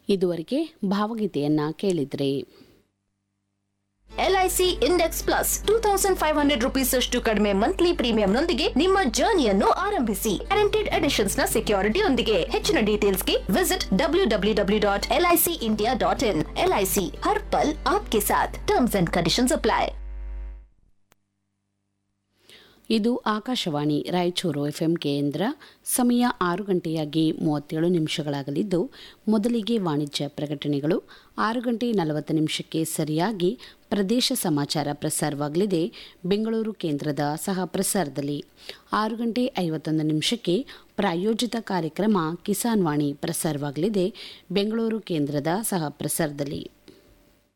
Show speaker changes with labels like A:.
A: ಇದುವರೆಗೆ ಭಾವಗೀತೆಯನ್ನ ಕೇಳಿದ್ರಿ
B: LIC index plus two thousand five hundred rupees ಅಷ್ಟು ಕಡಿಮೆ ಮಂತ್ಲಿ ಪ್ರೀಮಿಯಂನೊಂದಿಗೆ ನಿಮ್ಮ ಜರ್ನಿಯನ್ನು ಆರಂಭಿಸಿ ಗ್ಯಾರಂಟಿಡ್ ಎಡಿಷನ್ಸ್ ನ ಸೆಕ್ಯೂರಿಟಿಯೊಂದಿಗೆ ಹೆಚ್ಚಿನ ಡೀಟೇಲ್ಸ್ಗೆ visit W W W dot LIC India dot in LIC ಹರ್ ಪಲ್ ಆಪ್ಕೆ ಸಾಥ್ ಟರ್ಮ್ಸ್ ಅಂಡ್ ಕಂಡೀಷನ್ಸ್ ಅಪ್ಲೈ
A: ಇದು ಆಕಾಶವಾಣಿ ರಾಯಚೂರು ಎಫ್ಎಂ ಕೇಂದ್ರ ಸಮಯ ಆರು ಗಂಟೆಯಾಗಿ ಮೂವತ್ತೇಳು ನಿಮಿಷಗಳಾಗಲಿದ್ದು ಮೊದಲಿಗೆ ವಾಣಿಜ್ಯ ಪ್ರಕಟಣೆಗಳು ಆರು ಗಂಟೆ ನಲವತ್ತು ನಿಮಿಷಕ್ಕೆ ಸರಿಯಾಗಿ ಪ್ರದೇಶ ಸಮಾಚಾರ ಪ್ರಸಾರವಾಗಲಿದೆ ಬೆಂಗಳೂರು ಕೇಂದ್ರದ ಸಹ ಪ್ರಸಾರದಲ್ಲಿ ಆರು ಗಂಟೆ ಐವತ್ತೊಂದು ನಿಮಿಷಕ್ಕೆ ಪ್ರಾಯೋಜಿತ ಕಾರ್ಯಕ್ರಮ ಕಿಸಾನ್ ವಾಣಿ ಪ್ರಸಾರವಾಗಲಿದೆ ಬೆಂಗಳೂರು ಕೇಂದ್ರದ ಸಹ ಪ್ರಸಾರದಲ್ಲಿ